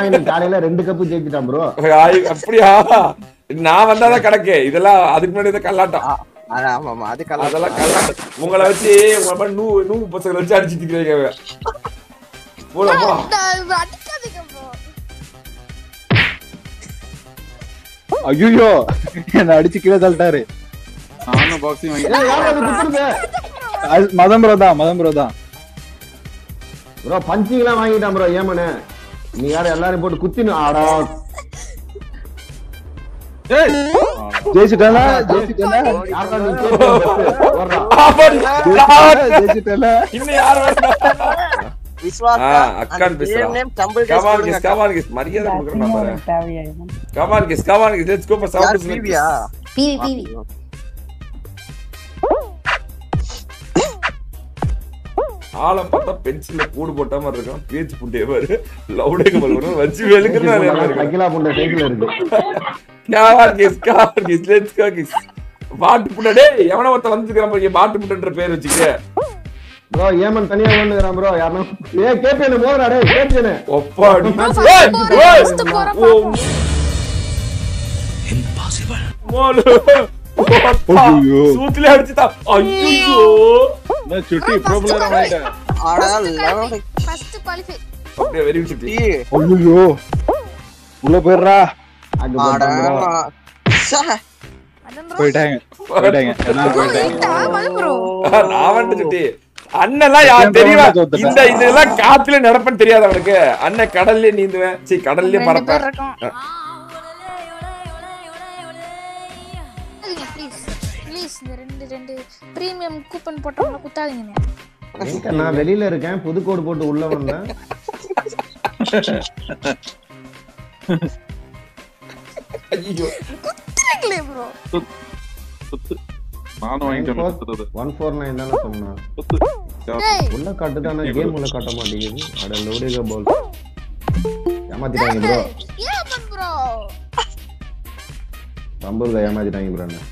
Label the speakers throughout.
Speaker 1: நீ காலையில ரெண்டு கப்பு ஜெயிச்சிட்டான் ப்ரோ
Speaker 2: ஆய், அப்படியா நான் வந்தாதான் கணக்கு இதெல்லாம் அதுக்கு முன்னாடி தான் கல்லாட்டம்
Speaker 3: ஆ, ஆமா ஆமா அது கலர்
Speaker 2: அதெல்லாம் கல்லாட்டம் உங்களை வச்சு உங்களை மாதிரி நூ நூ பசங்களை வச்சு அடிச்சுட்டு இருக்கிறீங்க போலாம் போ
Speaker 4: அடிக்காதீங்க ப்ரோ
Speaker 5: ஐயோ என்ன அடிச்சு கீழே தள்ளிட்டாரு
Speaker 6: நானும் பாக்ஸிங் வாங்கி
Speaker 1: ஏய், யாரோ அது குத்துறது
Speaker 5: அது மதம் ப்ரோ தான் மதம் ப்ரோ தான்
Speaker 1: ப்ரோ பஞ்சிங் எல்லாம் வாங்கிட்டான் ப்ரோ ஏமனு நீ யாரும் எல்லாரும் போட்டு குத்தினு ஆடா
Speaker 5: ஜெயிச்சுட்டேல ஜெயிச்சுட்டேல
Speaker 1: யாரா நீ கேட்டு ஓடுறா
Speaker 2: ஆமாடி.
Speaker 5: ஜெயிச்சுட்டேல
Speaker 2: இன்னும் யார் வரணும்
Speaker 3: விஸ்வாஸ்
Speaker 2: ஆ, அக்கான் பேசுறா. கமான் கிஸ் கமான் கிஸ் மரியாதை கொடுக்குறேன் பாரு come on kiss come on kiss let's go for south
Speaker 3: பிவியா
Speaker 4: பிவி பிவி
Speaker 2: ஆளம் பார்த்தா பென்சில்ல கூடு போட்ட மாதிரி இருக்கும் பேச்சு புண்டே பாரு லவுடே கமல் வரும் வச்சு வெளுக்குன்னு
Speaker 1: அகிலா புண்ட சைக்கிள் இருக்கு
Speaker 2: come on kiss come on kiss let's go kiss பாட்டு புண்டை டேய் எவனோ ஒருத்த வந்துக்கிறான் பாரு பாட்டு புண்டன்ற பேர் வச்சுக்க
Speaker 1: ப்ரோ ஏமன் தனியா ஒண்ணுறான் ப்ரோ யாரும் ஏ கேபிஎன் மோதுறா டேய் கேபிஎன்
Speaker 2: ஒப்பாடி
Speaker 4: first
Speaker 2: ஏய்,
Speaker 4: போறோம்,
Speaker 2: ஏய்,
Speaker 4: first போறோம்,
Speaker 2: ஓ.
Speaker 4: பாப்போம்.
Speaker 2: மோலு.
Speaker 5: ஐயோ.
Speaker 2: சூத்திலே அடிச்சுட்டான் ஐயோ
Speaker 5: நான் சுட்டி ப்ரோ பிளேயர் ஆயிட்டேன்
Speaker 3: ஆடா லெவல்
Speaker 4: ஃபர்ஸ்ட் குவாலிஃபை
Speaker 2: அப்படியே வெரி சுட்டி
Speaker 5: ஐயோ உள்ள போயிடுறா
Speaker 1: அங்க
Speaker 3: ஆடா
Speaker 1: போட்டான் bro.
Speaker 3: ச்சே.
Speaker 4: அதான் ப்ரோ
Speaker 5: போயிட்டாங்க போயிட்டாங்க எல்லாம் போயிட்டாங்க
Speaker 4: வெயிட்டா மது ப்ரோ
Speaker 2: நான் வந்துட்டு சுட்டி அண்ணெல்லாம் யார் தெரியுமா இந்த இதெல்லாம் காத்துல நடப்பேன்னு தெரியாது அவனுக்கு அண்ணன் கடல்லே நீந்துவேன் சரி கடல்லே
Speaker 4: ரெண்டு பேர்
Speaker 2: பறப்பேன்
Speaker 4: இருக்கோம் ப்ளீஸ் ப்ளீஸ் இந்த ரெண்டு ரெண்டு பிரீமியம் கூப்பன் போட்டவங்கள குத்தாதீங்க
Speaker 1: எங்க நான் வெளியில இருக்கேன் புது கோடு போட்டு உள்ள வந்தேன்
Speaker 2: ஐயோ
Speaker 4: குத்துறீங்களே ப்ரோ
Speaker 6: சுத்து நானும் வாங்கிட்டேன் சுத்துறது
Speaker 1: ஒன் ஃபோர் நைன் தானே சொன்னேன்
Speaker 6: சுத்து
Speaker 4: டேய்
Speaker 1: உள்ள காட்டுதானே கேம் உள்ள காட்ட மாட்டேங்குது அட லோடிக பால் ஏமாத்திட்டாங்க ப்ரோ
Speaker 4: ஏன் ப்ரோ
Speaker 1: ரம்பூர்ல ஏமாத்திட்டாங்க ப்ரோ என்ன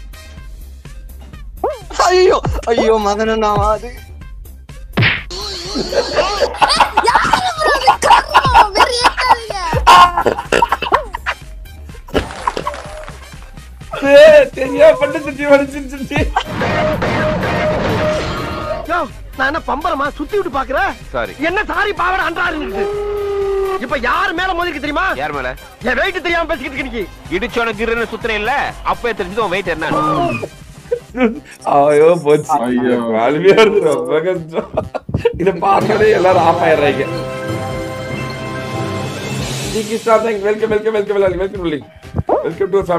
Speaker 3: ஐயோ ஐயோ மதன அது
Speaker 4: யாரு ப்ரோ அது கர்மம் வெறி ஏத்தாதீங்க
Speaker 2: ஏய், தெரியா பண்ண சுட்டி வடிச்சு சுட்டி
Speaker 7: நான் என்ன பம்பரமா சுத்தி விட்டு பாக்குறேன்
Speaker 8: சாரி
Speaker 7: என்ன சாரி பாவட அன்றாரு இப்ப யார் மேல மோதிருக்கு தெரியுமா
Speaker 8: யார் மேல
Speaker 7: என் வெயிட் தெரியாம பேசிக்கிட்டு இருக்க நீ
Speaker 8: இடிச்சோன கிருன்னு சுத்துறேன் இல்ல அப்பவே தெரிஞ்சது உன் வெயிட் என்ன
Speaker 2: ஐயோ போச்சு
Speaker 6: ஐயோ.
Speaker 2: வாழ்வியா இருக்கு ரொம்ப கஷ்டம் இத பார்த்தோடே எல்லாரும் ஆஃப் ஆயிடுறாங்க welcome welcome welcome welcome welcome to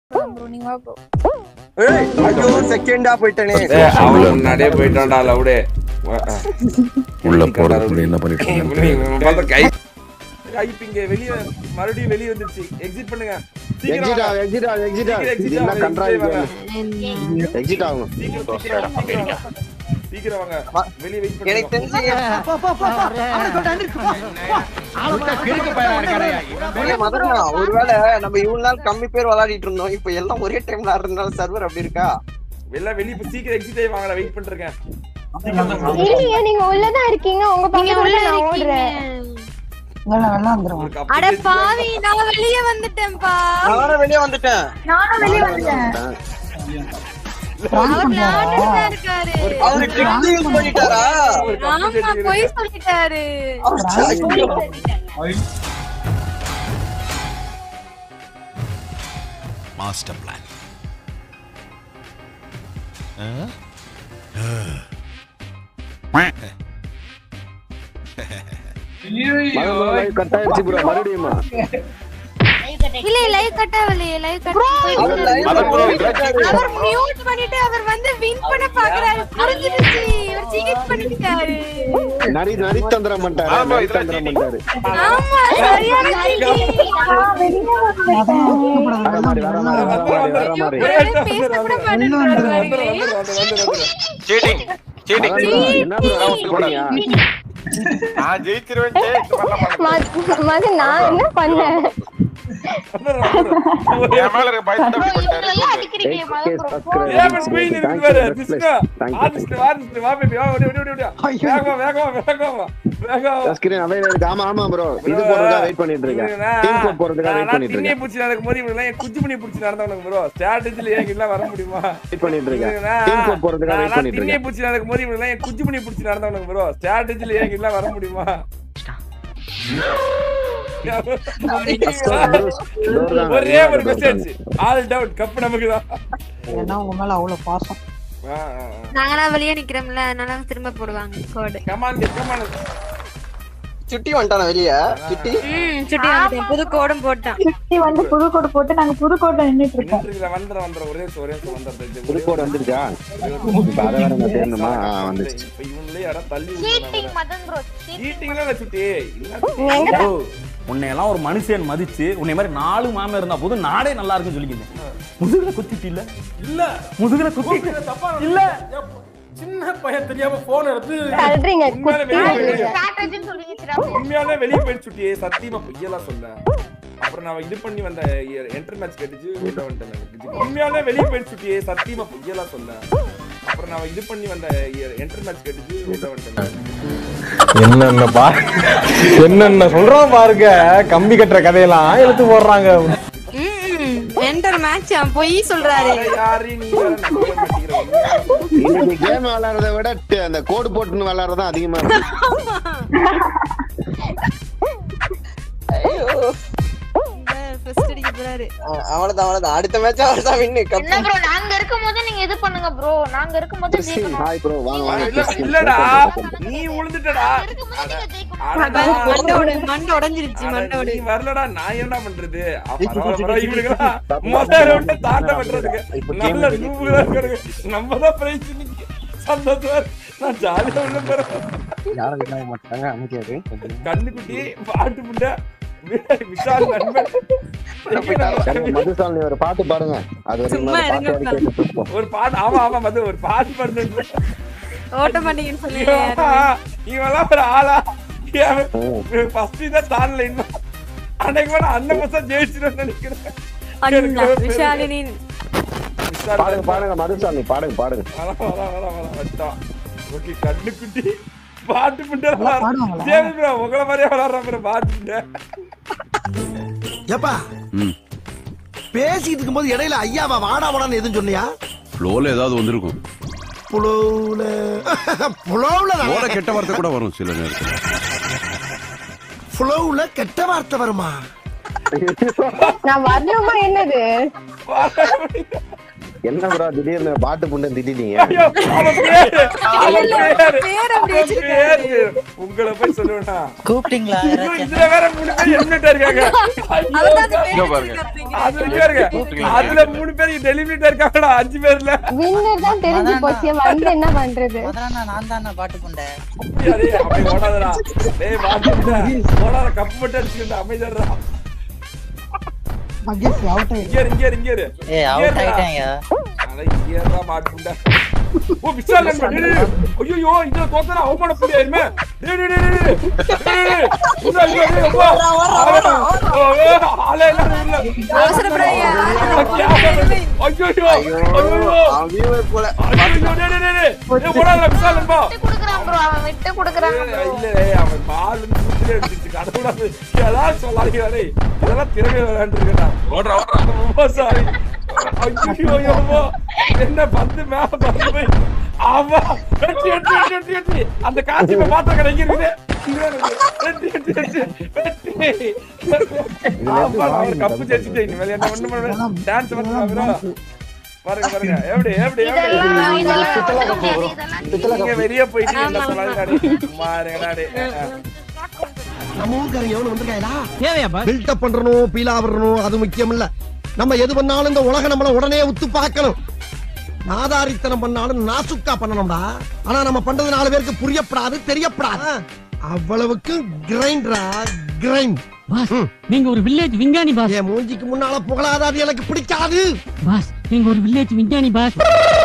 Speaker 4: bro நீங்க வா ப்ரோ
Speaker 3: ஏய் ஐயோ செகண்டா போயிட்டனே
Speaker 2: ஏய், அவன் முன்னாடியே போயிட்டான்டா லவுடே
Speaker 9: உள்ள போறதுக்குள்ள என்ன பண்ணிட்டு இருக்கீங்க
Speaker 2: கை கைப் இங்க வெளிய மறுபடியும் வெளிய வந்துருச்சு எக்ஸிட் பண்ணுங்க சீக்கிரம்
Speaker 1: எக்ஸிட்
Speaker 2: வாங்க.
Speaker 1: ஆகும் எக்ஸிட் ஆகும் எக்ஸிட்
Speaker 2: சீக்கிரம்
Speaker 1: ஆகும்
Speaker 2: exit
Speaker 1: இது என்ன
Speaker 2: ஆகுங்க,
Speaker 1: கன்றாவி
Speaker 2: exit வாங்க.
Speaker 1: எக்ஸிட் ஆகும்
Speaker 2: சீக்கிரம் சீக்கிரம் சீக்கிரம் வாங்க. சீக்கிரம் வாங்க வெளிய வெயிட்
Speaker 3: எனக்கு
Speaker 2: பண்ணுங்க
Speaker 3: தெரிஞ்சு ஏய், மதனா ஒருவேளை நம்ம இவ்வளவு நாள் கம்மி பேர் விளையாடிட்டு இருந்தோம் இப்ப எல்லாம் ஒரே டைம்ல ஆடுறதுனால சர்வர் அப்படி இருக்கா
Speaker 2: எல்லாம் வெளிய இப்ப சீக்கிரம் எக்ஸிட் ஆகி வாங்கடா வெயிட் பண்ணிருக்கேன்
Speaker 10: இல்லையே நீங்க உள்ளதான் இருக்கீங்க உங்க
Speaker 4: நீங்க உள்ள
Speaker 10: பக்கத்துல நான்
Speaker 4: இருக்கீங்க
Speaker 10: ஓடுறேன்
Speaker 2: உங்களுக்கு
Speaker 4: அட
Speaker 2: அப்படி
Speaker 4: பாவி நான் வெளிய வந்துட்டேன்ப்பா
Speaker 3: நானும் வெளியே வந்துட்டேன்
Speaker 4: நானும் வெளிய வந்துட்டேன் அவர் விளையாண்டுட்டு தான் இருக்காரு
Speaker 3: அவரு ட்ரிக் யூஸ் பண்ணிட்டாரா
Speaker 4: ஆமா போய் சொல்லிட்டாரு
Speaker 9: மாஸ்டர் பிளான்
Speaker 1: கட் ஆயிடுச்சு ப்ரோ மறுபடியுமா
Speaker 4: இல்ல லைவ் கட் ஆகலையே லைவ் கட்
Speaker 3: அவர் live ல போயிட்டாரு.
Speaker 4: அவர் மியூட் பண்ணிட்டு அவர் வந்து வின் பண்ண பாக்குறாரு புரிஞ்சிருச்சு இவர் சீக்கிரம் பண்ணிட்டாரு
Speaker 1: நரி நரித்தந்திரம் பண்ணிட்டாரு நரித்தந்திரம் பண்ணிட்டாரு
Speaker 4: ஆமா சரியான
Speaker 1: வர மாதிரி வர மாதிரி வர மாதிரி வர மாதிரி
Speaker 4: பேச கூட மாட்டேங்கிறாரு
Speaker 8: சீட்டிங் சீட்டிங்
Speaker 1: என்ன ப்ரோ போனீங்க
Speaker 8: நான் ஜெயிச்சிருவேன்
Speaker 10: மது நான் என்ன பண்ணேன்
Speaker 8: என் மேல இருக்க பயத்தை அப்படி பண்ணிட்டாரு
Speaker 2: ஏன் இப்படி queen இருக்கு பாரு, விஷ்ணு. ஆ, விஷ்ணு, வா, விஷ்ணு, வா, baby, வா, ஓடி, ஓடி, ஓடி, ஓடி. வேகமா, வேகமா, வேகமா, வேகமா.
Speaker 1: ஸ்கிரீன் அவைல இருக்கு ஆமா ஆமா ப்ரோ இது போறதுக்காக வெயிட் பண்ணிட்டு இருக்கேன் டீம் கோட் போறதுக்காக வெயிட்
Speaker 2: நான்
Speaker 1: பண்ணிட்டு
Speaker 2: திண்ணையை
Speaker 1: இருக்கேன்
Speaker 2: பிடிச்சி நடக்கும் போது இவனுங்க என் குஞ்சு பண்ணி பிடிச்சி நடந்தவனுங்க bro. strategy-ல ஏன் எல்லாம் வர முடியுமா?
Speaker 1: வெயிட் பண்ணிட்டு இருக்கேன்
Speaker 2: நான்
Speaker 1: டீம் கோட் போறதுக்காக வெயிட்
Speaker 2: நான்
Speaker 1: பண்ணிட்டு
Speaker 2: திண்ணையை
Speaker 1: இருக்கேன்
Speaker 2: பிடிச்சி நடக்கும் போது இவனுங்க என் குஞ்சு பண்ணி பிடிச்சி நடந்தவனுங்க bro. strategy-ல ஏன் எல்லாம் வர முடியுமா? ஒரே ஒரு மெசேஜ் ஆல் டவுட் கப் நமக்கு தான்
Speaker 4: நாங்க வெளியே நிக்கிறோம்ல அதனால திரும்ப போடுவாங்க கோடு
Speaker 2: கமான் கமான்
Speaker 3: சுட்டி வந்துட்டானா வெளிய சுட்டி
Speaker 4: ம் சுட்டி வந்துட்டேன் புது கோடும் போட்டான்
Speaker 10: வந்து புது கோடு போட்டு நாங்க புது கோட்டை நின்னுட்டு இருக்கோம்
Speaker 2: வந்துருக்குல வந்துற வந்துற ஒரே நிமிஷம், ஒரே நிமிஷம் வந்துடுறது
Speaker 1: புது கோட் வந்துருச்சா இப்ப அதை வேற நான் தேடணுமா ஆ, வந்துருச்சு
Speaker 2: இப்ப இவங்களே யாரா தள்ளி
Speaker 4: சீட்டிங் மதன் ப்ரோ
Speaker 2: சீட்டிங்ல இல்ல சுட்டி இல்ல
Speaker 11: உன்னையெல்லாம் ஒரு மனுஷன் மதிச்சு உன்னை மாதிரி நாலு மாமன் இருந்தா போதும் நாடே நல்லா இருக்குன்னு சொல்லிக்கிங்க முதுகுல குத்திட்டு இல்ல இல்ல முதுகுல குத்தி இல்ல சின்ன பையன் தெரியாம போன் எடுத்து
Speaker 10: தள்ளுறீங்க
Speaker 2: உண்மையாலே வெளியே போயிடு.
Speaker 4: ஸ்ட்ராட்டஜின்னு சொல்லிடுச்சுடா
Speaker 2: உண்மையாலே வெளியே போயிட்டு சுட்டியே சத்தியமா பொய்யெல்லாம் சொல்ல அப்புறம் நான் இது பண்ணி வந்த என்டர் மேட்ச் கேட்டுச்சு உள்ள வந்துட்டேன் நான். உண்மையாலே வெளியே போயிட்டு சுட்டியே சத்தியமா பொய்யெல்லாம் சொல்ல அப்புறம் நான் இது பண்ணி வந்த என்டர் மேட்ச் கேட்டுச்சு உள்ள வந்துட்டேன் நான்.
Speaker 11: என்னென்ன பா என்னென்ன சொல்றோம் பாருங்க கம்பி கட்டுற கதையெல்லாம் எடுத்து போடுறாங்க
Speaker 4: என்டர் மேட்ச் பொய் சொல்றாரு
Speaker 2: யாரை யாரு நீ வேற நம்ப மாட்டேங்கிற உண்மையா?
Speaker 1: இன்னைக்கு கேம் விளையாடுறத விட ட- அந்த கோடு போட்டுன்னு விளையாடுறது தான் அதிகமா இருக்கு
Speaker 3: ஐயோ
Speaker 4: ஃபர்ஸ்ட் அடிக்க போறாரு
Speaker 3: அஹ் அவ்வளவுதான் அவ்வளவுதான் அடுத்த மேட்ச் அவர்தான் வின்னு
Speaker 4: என்ன ப்ரோ நாங்க இருக்கும்போது நீங்க இது பண்ணுங்க ப்ரோ நாங்க இருக்கும்போது ஜெயிக்கணும்
Speaker 1: ஹாய் ப்ரோ வாங்க வாங்க
Speaker 2: இல்ல, இல்லடா நீ உளுந்துட்டடா
Speaker 4: இருக்கும்போது நீங்க ஜெயிக்கணும்
Speaker 2: அடடா.
Speaker 4: மண்டோட மண்டை உடைஞ்சிருச்சு
Speaker 2: அட,
Speaker 4: மண்டோட
Speaker 2: நீ வரலடா நான் என்ன பண்றது அ, பரவாயில்ல, பரவாயில்ல, இவனுங்கெல்லாம் முதல்ல விட்டு தாண்ட பண்றதுக்கு நல்ல நூபுகளா இருக்கானுங்க. நம்ம தான் பிரைஸ் இன்னைக்கு. சந்தோஷமா இருக்கு. நான் ஜாலியா உள்ள போறேன்
Speaker 3: யாரும் விளையாட மாட்டாங்க அமைதியாரு
Speaker 2: கண்ணுக்குட்டி பாட்டு முட்டை விஷால் நண்பன்
Speaker 1: சரி, மதுசாமி ஒரு பாட்டு பாடுங்க அது வரைக்கும்
Speaker 4: சும்மா
Speaker 1: நான் பாட்டு
Speaker 4: இருங்கப்பா.
Speaker 1: வரைக்கும் கேட்டுட்டு
Speaker 2: ஒரு பாட்டு ஆமா ஆமா மது ஒரு பாட்டு பாடுறது
Speaker 4: ஓட்ட மாட்டீங்கன்னு சொல்லுங்க
Speaker 2: இவெல்லாம் ஒரு ஆளா ஃபர்ஸ்ட் தான் தாண்டல இன்னும் அன்னைக்கு கூட அந்த மாசம் ஜெயிச்சிடும் நினைக்கிறேன்
Speaker 4: அண்ணா விஷாலினி
Speaker 2: விஷால்
Speaker 1: பாடுங்க பாடுங்க மதுசாமி பாடுங்க பாடுங்க
Speaker 2: வர, வர, வர, வர, வந்துட்டான். ஓகே, கண்ணுக்குட்டி பாட்டு புண்டை சரி bro, உங்களை மாதிரியே விளையாடுறான் bro, பாட்டு புண்டை.
Speaker 7: ஏப்பா பேசிட்டு இருக்கும்போது இடையில ஐயாவா வாடா வாடான்னு எதுவும் சொன்னியா
Speaker 9: ஃப்ளோல ஏதாவது வந்திருக்கும்
Speaker 7: புலவுல புலவுல
Speaker 9: ஃப்ளோல கெட்ட வார்த்தை கூட வரும் சில நேரத்துல
Speaker 7: புலவுல கெட்ட வார்த்தை வருமா
Speaker 10: நான் வரணுமா என்னது
Speaker 1: என்ன ப்ரோ திடீர்னு பாட்டு புண்டு திடீர்னீங்க
Speaker 2: ஐயோ, அவன் பேரு, அவன் பேரு,
Speaker 4: பேர் அப்படி
Speaker 2: அவன்
Speaker 4: வச்சிருக்காரு.
Speaker 2: பேரு. உங்களை போய் சொல்லுவேனா
Speaker 12: கூப்பிட்டீங்களா
Speaker 2: ஐயோ, இதுல வேற மூணு பேர் எலிமினேட் இருக்காங்க ஐயோ,
Speaker 4: அதுதான் அந்த
Speaker 8: இங்க
Speaker 4: பேர்
Speaker 8: பாருங்க.
Speaker 4: வச்சிருக்காரு.
Speaker 2: அது இங்க இருக்க அதுல மூணு பேர் டெலிமினேட் இருக்காங்கடா அஞ்சு பேர்ல
Speaker 10: வின்னர் தான் தெரிஞ்சு போச்சு வந்து என்ன பண்றது
Speaker 12: அதான் நான் தானே பாட்டு புண்டை
Speaker 2: அப்படியா டேய், அப்படி ஓடாதடா டேய் வாங்கிட்டா ஓடாத கப்பு மட்டும் அடிச்சுக்கிட்டு அமைதியாடுறா
Speaker 7: மகேஷ் அவுட்
Speaker 2: இங்க இரு, இங்க இரு, இங்க இரு.
Speaker 12: ஏய்
Speaker 2: இங்க
Speaker 12: அவுட்
Speaker 2: இருடா.
Speaker 12: ஆயிட்டாங்க
Speaker 2: அட, இங்க இருடா, மாட்டுண்டா. ஓ, விஷால் நண்பன். டேய், டேய், டேய். ஐயையோ, இதுல தோத்தா அவமானப்படுறியாயிருமே. டேய், டேய், டேய், டேய், டேய். டேய், டேய், டேய். உள்ள, உள்ள, உள்ள, அப்பா. ஆளே, ஓ, ஏ, ஆளே எல்லாரும் உள்ள.
Speaker 4: அவசரப்படாதீங்க.
Speaker 2: ஐயையோ, ஐயையோ.
Speaker 3: அவன் viewer போல
Speaker 2: ஐயையோ, டேய், டேய், டேய், டேய். டேய், ஓடாதடா, விஷால் நண்பா.
Speaker 4: விட்டு குடுக்குறான் bro, அவன் விட்டு குடுக்குறான் bro.
Speaker 2: இல்ல டேய், அவன் பால் வந்து சுத்திலே அடிச்சிச்சு. கடவுளா, ஏதாவது சொல்லாதீங்கடா டேய். இதெல்லாம் திறமை விளையாண்டுருக்கேன்டா.
Speaker 8: ஓடுறா ஓடுறா
Speaker 2: ரொம்ப சாரி ஐயோ ஐயோ என்ன பந்து மேல பந்து போய் ஆமா வெட்டி வெட்டி வெட்டி வெட்டி வெட்டி அந்த காட்சி இப்ப பாத்திர கடை எங்க இருக்குது இங்க இருக்கு. வெட்டி வெட்டி வெட்டி வெட்டி ஆமா, அவர் கப்பு ஜெயிச்சுட்டேன் இனிமேல் என்ன ஒண்ணு பண்ண டான்ஸ் பண்ணுறா பாருங்க பாருங்க எப்படி எப்படி எப்படி
Speaker 4: இதெல்லாம் இதெல்லாம் இதெல்லாம்
Speaker 2: நீங்க வெளிய போயிட்டு என்ன சொல்லாதீங்க மாறுங்கடா டேய்
Speaker 7: நம்ம ஊருக்காரங்க எவ்வளவு வந்திருக்காங்களா பில்டப் பண்றணும் பீலா வரணும் அது முக்கியம் இல்ல நம்ம எது பண்ணாலும் இந்த உலக நம்மள உடனே உத்து பார்க்கணும் நாதாரித்தனம் பண்ணாலும் நாசுக்கா பண்ணணும்டா ஆனா நம்ம பண்றது நாலு பேருக்கு புரியப்படாது தெரியப்படாது அவ்வளவுக்கு கிரைண்டரா கிரைண்ட்
Speaker 13: பாஸ் நீங்க ஒரு வில்லேஜ் விஞ்ஞானி பாஸ்
Speaker 7: என் மூஞ்சிக்கு முன்னால புகழாத அது எனக்கு பிடிக்காது
Speaker 13: பாஸ் நீங்க ஒரு வில்லேஜ் விஞ்ஞானி பாஸ்